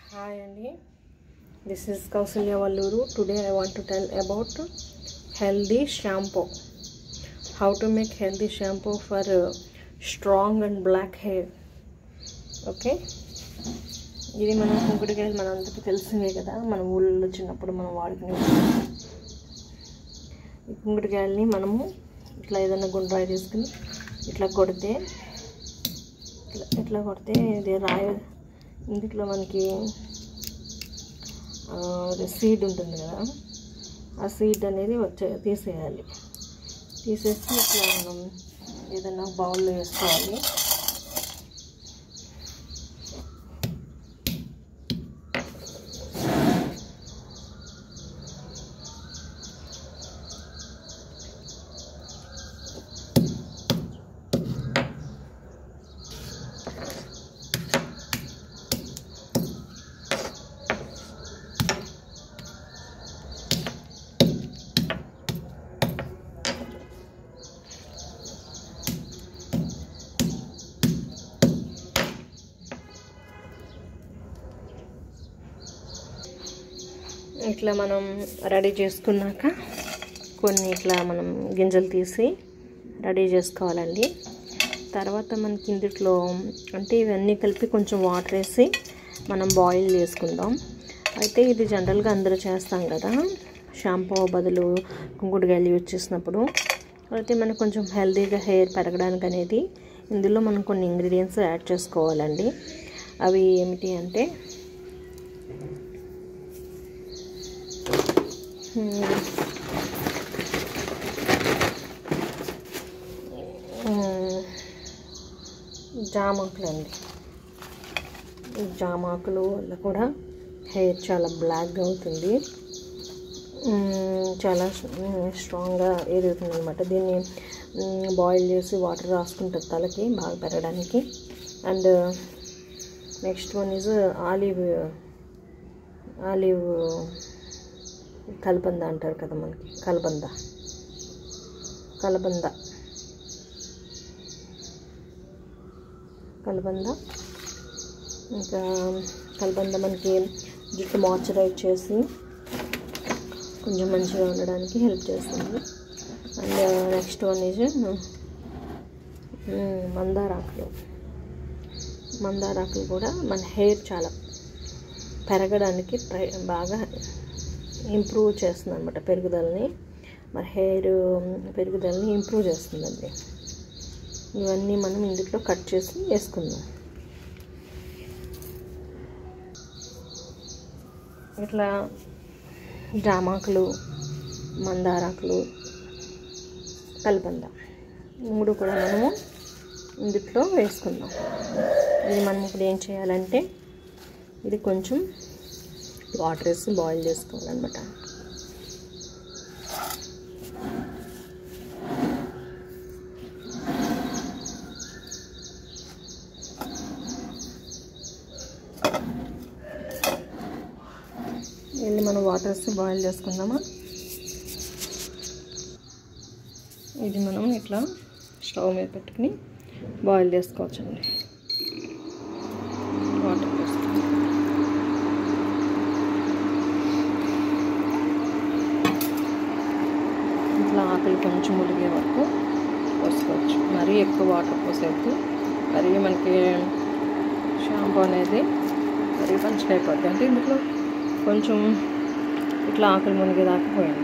hi అండి this is Kausalya Valluru today I want to tell about healthy shampoo how to make healthy shampoo for strong and black hair okay ఇది మనం కుంకుడుకాయలు మన అందరికీ తెలిసిందే కదా మన ఊళ్ళో చిన్నప్పుడు మనం వాడుకునే ఈ కుంకుడుకాయలని మనము ఇట్లా ఏదైనా గుండ్రాయి తీసుకుని ఇట్లా కొడితే ఇట్లా ఇట్లా కొడితే ఇది రాయ ఇందులో మనకి సీడ్ ఉంటుంది కదా ఆ సీడ్ అనేది వచ్చే తీసేయాలి తీసేసి ఇట్లా మనం ఏదైనా బౌల్లో వేసుకోవాలి ఇట్లా మనం రెడీ చేసుకున్నాక కొన్ని ఇట్లా మనం గింజలు తీసి రెడీ చేసుకోవాలండి తర్వాత మనకి ఇందులో అంటే ఇవన్నీ కలిపి కొంచెం వాటర్ వేసి మనం బాయిల్ చేసుకుందాం అయితే ఇది జనరల్గా అందరూ చేస్తాం కదా షాంపూ బదులు కుంకుడుగాయలు యూజ్ చేసినప్పుడు అయితే మనకు కొంచెం హెల్తీగా హెయిర్ పెరగడానికి అనేది ఇందులో మనం కొన్ని ఇంగ్రీడియంట్స్ యాడ్ చేసుకోవాలండి అవి ఏమిటి అంటే జామాకులు అండి ఈ జామాకులు వల్ల కూడా హెయిర్ చాలా బ్లాక్గా అవుతుంది చాలా స్ట్రాంగ్గా ఎదుగుతుంది అనమాట దీన్ని బాయిల్ చేసి వాటర్ రాసుకుంటారు తలకి బాగా పెరగడానికి and next one is olive olive కలబంద అంటారు కదా మనకి కలబంద కలబంద కలబంద ఇంకా కలబంద మనకి జుట్టు మాయిశ్చరైజ్ చేసి కొంచెం మంచిగా ఉండడానికి హెల్ప్ చేస్తుంది అండ్ నెక్స్ట్ వన్ ఈజ్ మందారాకులు మందారాకులు కూడా మన హెయిర్ చాలా పెరగడానికి ట్రై బాగా ఇంప్రూవ్ చేస్తుంది అనమాట పెరుగుదలని మన హెయిర్ పెరుగుదలని ఇంప్రూవ్ చేస్తుందండి ఇవన్నీ మనం ఇందులో కట్ చేసి వేసుకుందాం ఇట్లా జామాకులు మందారాకులు కలబంద మూడు కూడా మనము ఇందులో వేసుకుందాం ఇది మనం ఇప్పుడు ఏం చేయాలంటే ఇది కొంచెం వాటర్ వేసి బాయిల్ చేసుకోవాలన్నమాట వెళ్ళి మనం వాటర్ వేసి బాయిల్ చేసుకుందామా ఇది మనం ఇట్లా స్టవ్ మీద పెట్టుకుని బాయిల్ చేసుకోవచ్చండి వాటర్ వేసుకుందాం ఇట్లా ఆకలి కొంచెం ఉడిగే వరకు పోసుకోవచ్చు మరీ ఎక్కువ వాటర్ పోసేద్దు మరీ మనకి షాంపూ అనేది మరీ మంచిగా అయిపోద్ది అంటే ఇందులో కొంచెం ఇట్లా ఆకలి మునిగేదాకా పోయింది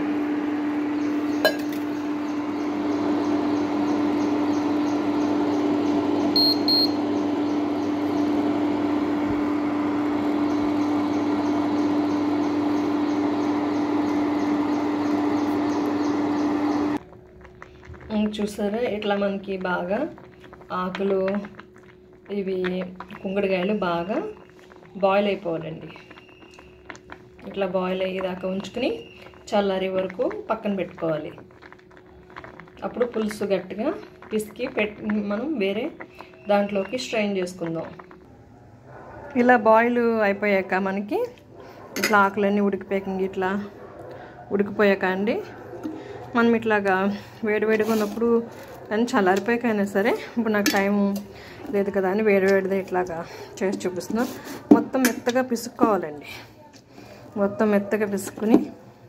చూసారా ఇట్లా మనకి బాగా ఆకులు ఇవి కుంగడికాయలు బాగా బాయిల్ అయిపోవాలండి ఇట్లా బాయిల్ అయ్యేదాకా ఉంచుకుని చల్లారి వరకు పక్కన పెట్టుకోవాలి అప్పుడు పులుసు గట్టిగా పిసికి పెట్ మనం వేరే దాంట్లోకి స్ట్రైన్ చేసుకుందాం ఇలా బాయిల్ అయిపోయాక మనకి ఇట్లా ఆకులన్నీ ఉడికిపోయాక ఇట్లా ఉడికిపోయాక అండి మనం ఇట్లాగా వేడివేడిగా ఉన్నప్పుడు కానీ చల్లారిపోయాకైనా సరే ఇప్పుడు నాకు టైం లేదు కదా అని వేడివేడిదే ఇట్లాగా చేసి చూపిస్తున్నా మొత్తం మెత్తగా పిసుక్కోవాలండి మొత్తం మెత్తగా పిసుక్కుని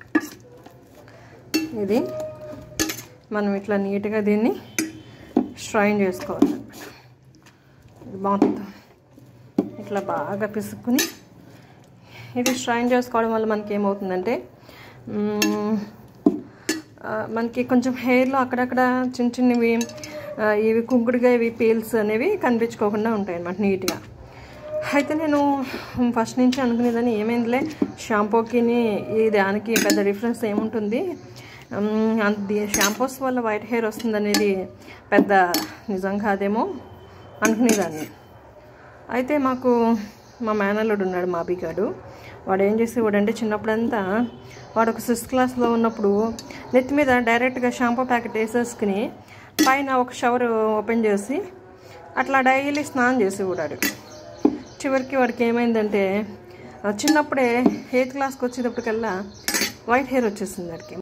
ఇది మనం ఇట్లా నీట్గా దీన్ని స్ట్రైన్ చేసుకోవాలన్నమాట ఇది మొత్తం ఇట్లా బాగా పిసుక్కుని ఇది స్ట్రైన్ చేసుకోవడం వల్ల మనకి ఏమవుతుందంటే మ్మ్, ఆ, మనకి కొంచెం హెయిర్లో అక్కడక్కడ చిన్న చిన్నవి ఆ, ఇవి కుంకుడుగా ఇవి పీల్స్ అనేవి కనిపించుకోకుండా ఉంటాయి అన్నమాట నీట్గా అయితే నేను ఫస్ట్ నుంచి అనుకునేదాన్ని ఏమైందిలే షాంపూకి ఈ దానికి పెద్ద డిఫరెన్స్ ఏముంటుంది మ్మ్, అంత షాంపూస్ వల్ల వైట్ హెయిర్ వస్తుంది అనేది పెద్ద నిజం కాదేమో అనుకునేదాన్ని అయితే మాకు మా మేనల్లుడు ఉన్నాడు మా అభిగాడు వాడు ఏం చేసేవాడు అంటే చిన్నప్పుడంతా వాడు ఒక సిక్స్త్ క్లాస్లో ఉన్నప్పుడు నెత్తి మీద డైరెక్ట్గా షాంపూ ప్యాకెట్ వేసేసుకుని పైన ఒక షవర్ ఓపెన్ చేసి అట్లా డైలీ స్నానం చేసేవాడు చివరికి వాడికి ఏమైందంటే ఆ, చిన్నప్పుడే ఎయిత్ క్లాస్కి వచ్చేటప్పటికల్లా వైట్ హెయిర్ వచ్చేసింది వాడికి